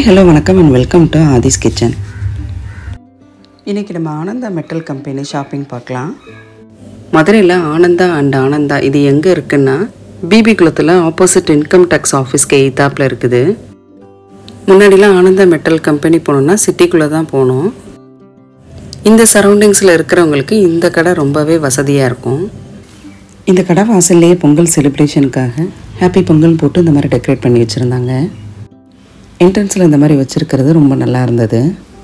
hi hello வணக்கம் and welcome to Aadhi's kitchen இன்றைக்கி நம்ம ஆனந்தா மெட்டல் கம்பெனி ஷாப்பிங் பார்க்கலாம் மதுரையில் ஆனந்தா அண்ட் ஆனந்தா இது எங்கே இருக்குன்னா பிபி குளத்தில் ஆப்போசிட் இன்கம் டேக்ஸ் ஆஃபீஸ்க்கு எய்த்தாப்பில் இருக்குது முன்னாடிலாம் ஆனந்தா மெட்டல் கம்பெனி போகணுன்னா சிட்டிக்குள்ளே தான் போகணும் இந்த சரௌண்டிங்ஸில் இருக்கிறவங்களுக்கு இந்த கடை ரொம்பவே வசதியாக இருக்கும் இந்த கடை வாசல்லையே பொங்கல் செலிப்ரேஷனுக்காக ஹாப்பி பொங்கல் போட்டு இந்த மாதிரி டெக்கரேட் பண்ணி வச்சுருந்தாங்க என்ட்ரன்ஸில் இந்த மாதிரி வச்சுருக்கிறது ரொம்ப நல்லா இருந்தது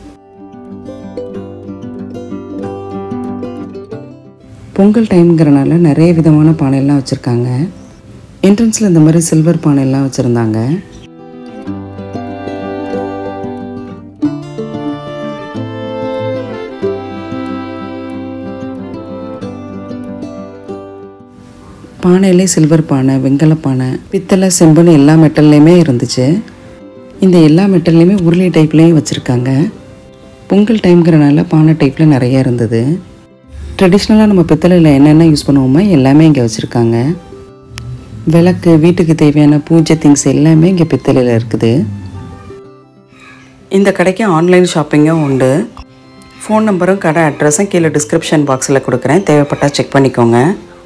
பொங்கல் டைம்ங்கிறனால நிறைய விதமான பானையெல்லாம் வச்சுருக்காங்க என்ட்ரன்ஸில் இந்த மாதிரி சில்வர் பானையெல்லாம் வச்சுருந்தாங்க பானையிலே சில்வர் பானை வெங்கல பானை பித்தளை செம்புன்னு எல்லா மெட்டல்லையுமே இருந்துச்சு இந்த எல்லா மெட்டல்லையுமே உருளி டைப்லேயும் வச்சுருக்காங்க பொங்கல் டைம்ங்கிறனால பானை டைப்பில் நிறைய இருந்தது ட்ரெடிஷ்னலாக நம்ம பித்தளையில் என்னென்ன யூஸ் பண்ணுவோமோ எல்லாமே இங்கே வச்சுருக்காங்க விளக்கு வீட்டுக்கு தேவையான பூஜை திங்ஸ் எல்லாமே இங்கே பித்தளையில் இருக்குது இந்த கடைக்கு ஆன்லைன் ஷாப்பிங்கும் உண்டு ஃபோன் நம்பரும் கடை அட்ரஸும் கீழே டிஸ்கிரிப்ஷன் பாக்ஸில் கொடுக்குறேன் தேவைப்பட்டால் செக் பண்ணிக்கோங்க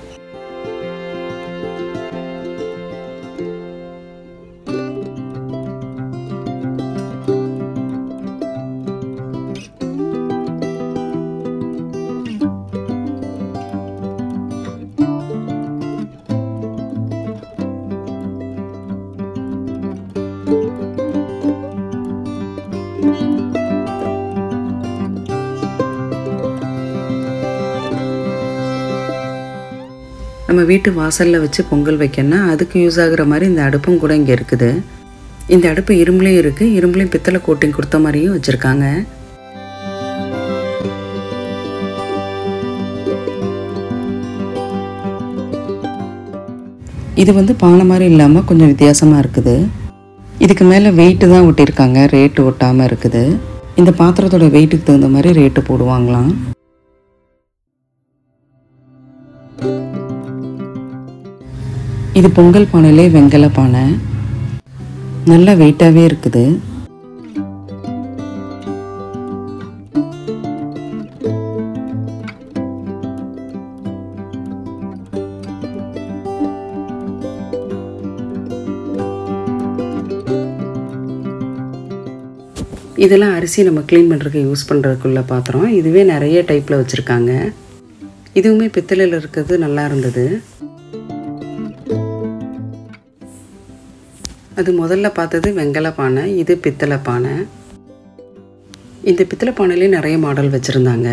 நம்ம வீட்டு வாசலில் வச்சு பொங்கல் வைக்கணும்னா அதுக்கு யூஸ் ஆகுற மாதிரி இந்த அடுப்பும் கூட இங்கே இருக்குது இந்த அடுப்பு இரும்புலையும் இருக்குது இரும்புலையும் பித்தளை கோட்டிங் கொடுத்த மாதிரியும் வச்சுருக்காங்க இது வந்து பானை மாதிரி இல்லாமல் கொஞ்சம் வித்தியாசமாக இருக்குது இதுக்கு மேலே வெயிட்டு தான் ஒட்டியிருக்காங்க ரேட்டு ஒட்டாமல் இருக்குது இந்த பாத்திரத்தோட வெயிட்டுக்கு தகுந்த மாதிரி ரேட்டு போடுவாங்களாம் இது பொங்கல் பானையிலே வெங்கல பானை நல்ல வெயிட்டாகவே இருக்குது இதெல்லாம் அரிசி நம்ம க்ளீன் பண்ணுறதுக்கு யூஸ் பண்ணுறதுக்குள்ள பாத்திரம் இதுவே நிறைய டைப்பில் வச்சுருக்காங்க இதுவுமே பித்தளையில் இருக்கிறது நல்லா இருந்தது அது முதல்ல பார்த்தது வெங்கல பானை இது பித்தளை பானை இந்த பித்தளை பானையிலே நிறைய மாடல் வச்சுருந்தாங்க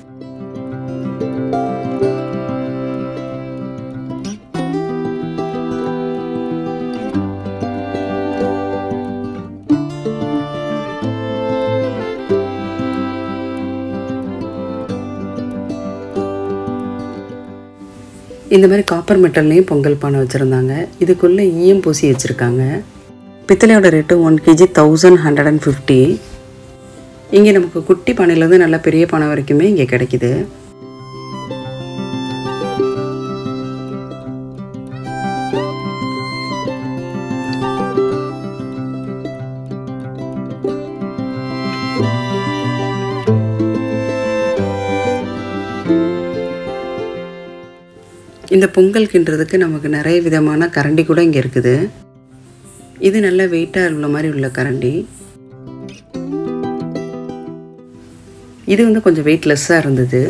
இந்த மாதிரி காப்பர் மெட்டல்லையும் பொங்கல் பானை வச்சுருந்தாங்க இதுக்குள்ளே ஈயம் பூசி வச்சுருக்காங்க பித்தளையோட rate one KG thousand hundred and fifty இங்கே நமக்கு குட்டி பானையிலேருந்து நல்ல பெரிய பானை வரைக்குமே இங்கே கிடைக்குது இந்த பொங்கல் கிண்டுறதுக்கு நமக்கு நிறைய விதமான கரண்டி கூட இங்கே இருக்குது இது நல்ல வெயிட்டாக உள்ள மாதிரி உள்ள கரண்டி இது வந்து கொஞ்சம் வெயிட்லெஸ்ஸாக இருந்தது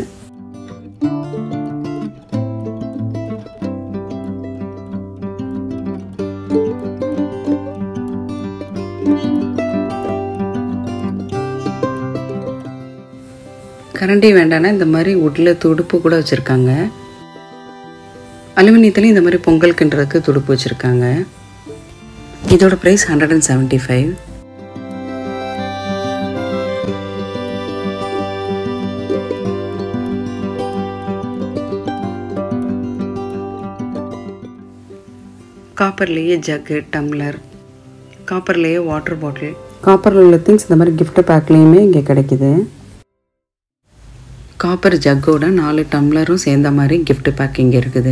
கரண்டி வேண்டானா இந்த மாதிரி உட்டில் துடுப்பு கூட வச்சுருக்காங்க அலுமினியத்துலேயும் இந்த மாதிரி பொங்கல் கிண்டுறதுக்கு துடுப்பு வச்சுருக்காங்க இதோட price hundred and seventy five காப்பர்லேயே ஜக்கு டம்ளர் காப்பர்லேயே வாட்டர் பாட்டில் காப்பரில் உள்ள திங்ஸ் இந்த மாதிரி gift பேக்லேயுமே இங்கே கிடைக்குது காப்பர் ஜக்கோட நாலு டம்ளரும் சேர்ந்த மாதிரி gift பேக் இங்கே இருக்குது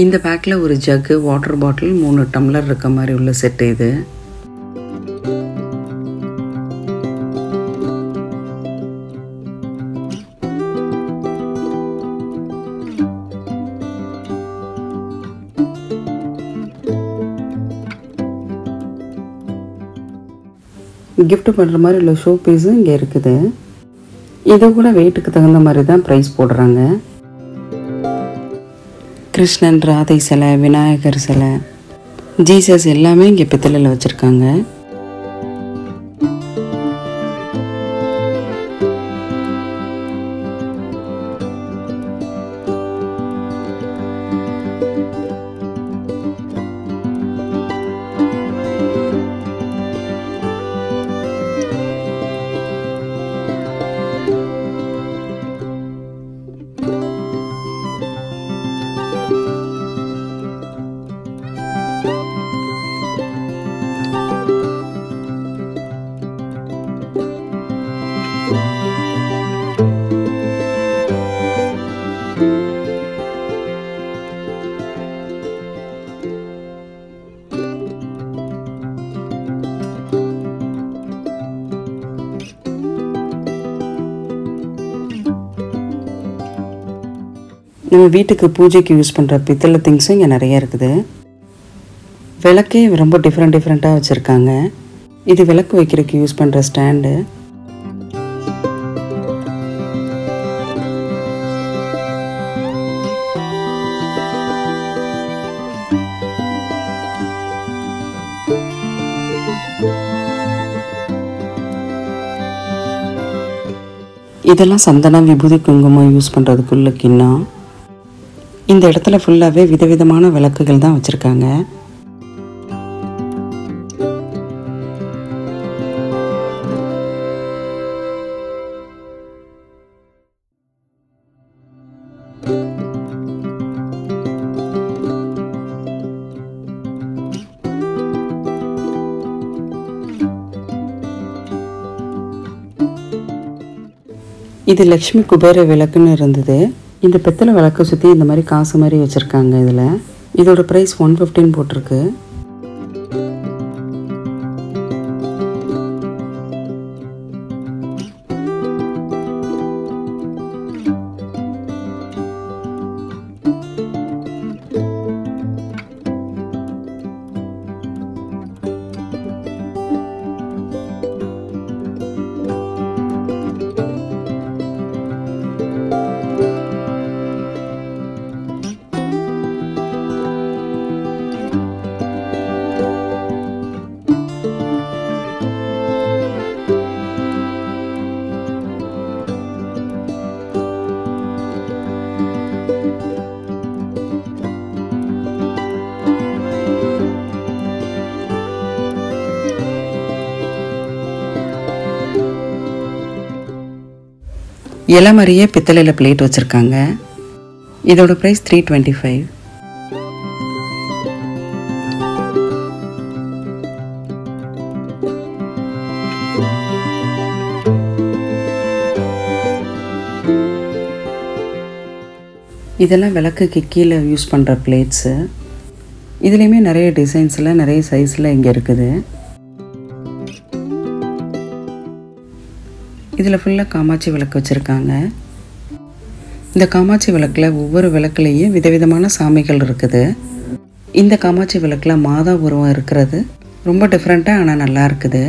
இந்த பேக்கில் ஒரு ஜக்கு வாட்டர் பாட்டில் மூணு டம்ளர் இருக்க மாதிரி உள்ள செட்டு இது gift பண்ணுற மாதிரி உள்ள ஷோ பீஸும் இங்கே இருக்குது இது கூட வெயிட்டுக்கு தகுந்த மாதிரி தான் ப்ரைஸ் போடுறாங்க கிருஷ்ணன் ராதை சிலை விநாயகர் சிலை ஜீசஸ் எல்லாமே இங்கே பித்தளையில் வச்சுருக்காங்க நம்ம வீட்டுக்கு பூஜைக்கு யூஸ் பண்ணுற பித்தளை திங்ஸும் இங்கே நிறைய இருக்குது விளக்கே ரொம்ப டிஃப்ரெண்ட் டிஃப்ரெண்ட்டாக வச்சுருக்காங்க இது விளக்கு வைக்கிறதுக்கு யூஸ் பண்ணுற ஸ்டாண்டு இதெல்லாம் சந்தனம் விபூதி குங்குமம் யூஸ் பண்ணுறதுக்குள்ள கிண்ணம் இந்த இடத்துல ஃபுல்லாகவே விதவிதமான விளக்குகள் தான் வச்சுருக்காங்க இது லக்ஷ்மி குபேர விளக்குன்னு இருந்தது இந்த பித்தளை விளக்கை சுற்றி இந்த மாதிரி காசு மாதிரி வச்சுருக்காங்க இதில் இதோட ப்ரைஸ் ஒன் ஃபிஃப்டின் போட்டிருக்கு இலை மாதிரியே பித்தளையில் பிளேட் வச்சுருக்காங்க இதோட ப்ரைஸ் த்ரீ டுவெண்ட்டி ஃபைவ் இதெல்லாம் விளக்குக்கு கீழே யூஸ் பண்ணுற பிளேட்ஸு இதுலேயுமே நிறைய டிசைன்ஸில் நிறைய சைஸில் இங்கே இருக்குது இதில் ஃபுல்லாக காமாட்சி விளக்கு வச்சுருக்காங்க இந்த காமாட்சி விளக்கில் ஒவ்வொரு விளக்குலேயும் விதவிதமான சாமிகள் இருக்குது இந்த காமாட்சி விளக்கில் மாதா உருவம் இருக்கிறது ரொம்ப டிஃப்ரெண்ட்டாக ஆனால் நல்லா இருக்குது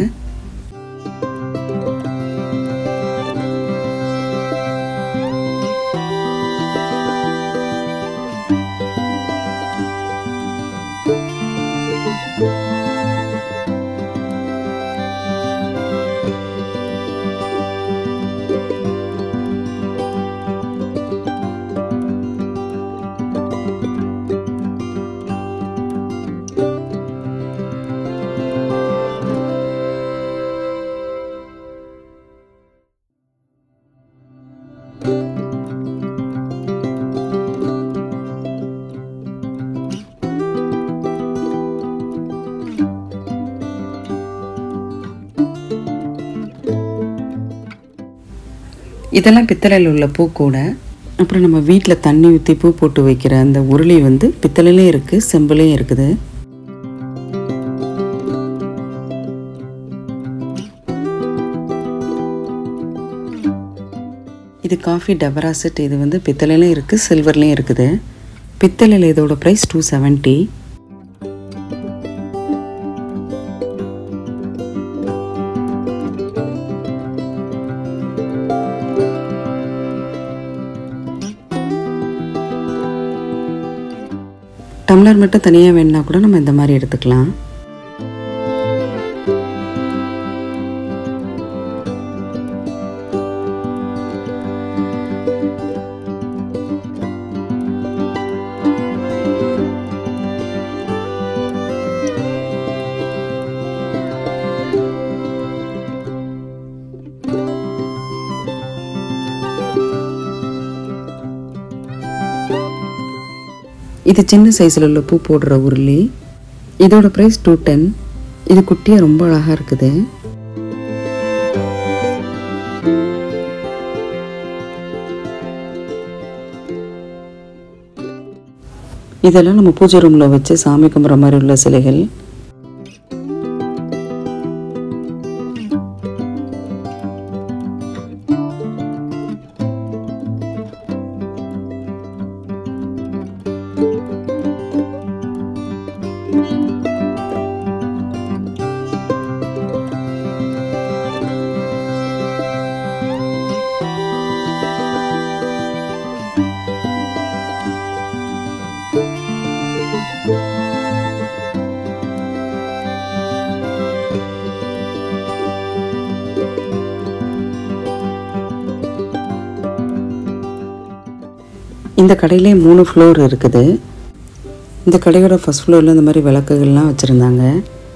இதெல்லாம் பித்தளையில் உள்ள பூக்கூடை அப்புறம் நம்ம வீட்டில் தண்ணி ஊற்றி பூ போட்டு வைக்கிற அந்த உருளி வந்து பித்தளையிலையும் இருக்குது செம்புலையும் இருக்குது இது காஃபி டபரா செட் இது வந்து பித்தளையிலையும் இருக்குது சில்வர்லேயும் இருக்குது பித்தளையில் இதோட ப்ரைஸ் டூ செவன்ட்டி டம்ளர் மட்டும் தனியாக வேணுன்னா கூட நம்ம இந்த மாதிரி எடுத்துக்கலாம் இது சின்ன சைஸில் உள்ள பூ போடுற உருளி இதோட ப்ரைஸ் டூ டென் இது குட்டியாக ரொம்ப அழகாக இருக்குது இதெல்லாம் நம்ம பூஜை ரூமில் வச்சு சாமி கும்பிட்ற மாதிரி உள்ள சிலைகள் இந்த கடையிலே மூணு ஃப்ளோர் இருக்குது இந்த கடையோட ஃபஸ்ட் ஃப்ளோரில் இந்த மாதிரி விளக்குகள்லாம் வச்சுருந்தாங்க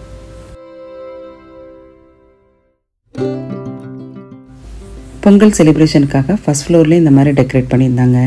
பொங்கல் செலிப்ரேஷனுக்காக ஃபஸ்ட் ஃப்ளோர்லேயே இந்த மாதிரி டெக்கரேட் பண்ணியிருந்தாங்க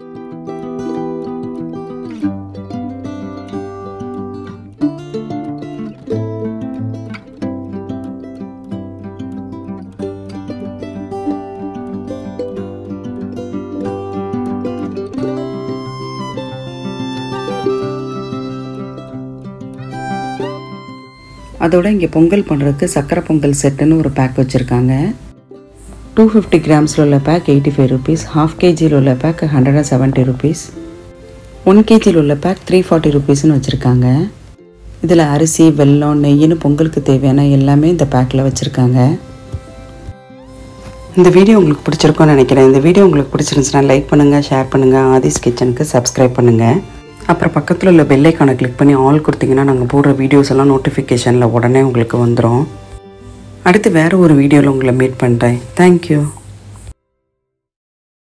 அதோட இங்கே பொங்கல் பண்ணுறதுக்கு சக்கரை பொங்கல் செட்டுன்னு ஒரு பேக் வச்சுருக்காங்க டூ ஃபிஃப்டி கிராம்ஸில் உள்ள pack eighty five rupees half கேஜியில் உள்ள pack hundred and seventy rupees one கேஜியில் உள்ள பேக் த்ரீ ஃபார்ட்டி ருபீஸ்னு வச்சுருக்காங்க இதில் அரிசி வெல்லம் நெய்யின்னு பொங்கலுக்கு தேவையான எல்லாமே இந்த பேக்கில் வச்சுருக்காங்க இந்த வீடியோ உங்களுக்கு பிடிச்சிருக்கும்னு நினைக்கிறேன் இந்த வீடியோ உங்களுக்கு பிடிச்சிருந்துச்சுன்னா லைக் பண்ணுங்கள் ஷேர் பண்ணுங்கள் ஆதிஸ் கிச்சனுக்கு சப்ஸ்கிரைப் பண்ணுங்கள் அப்புறம் பக்கத்தில் உள்ள பெல்லைக்கானை கிளிக் பண்ணி ஆல் கொடுத்தீங்கன்னா நாங்கள் போடுற வீடியோஸ் எல்லாம் நோட்டிஃபிகேஷனில் உடனே உங்களுக்கு வந்துடும் அடுத்து வேறு ஒரு வீடியோவில் உங்களை மீட் பண்ணுறேன் தேங்க்யூ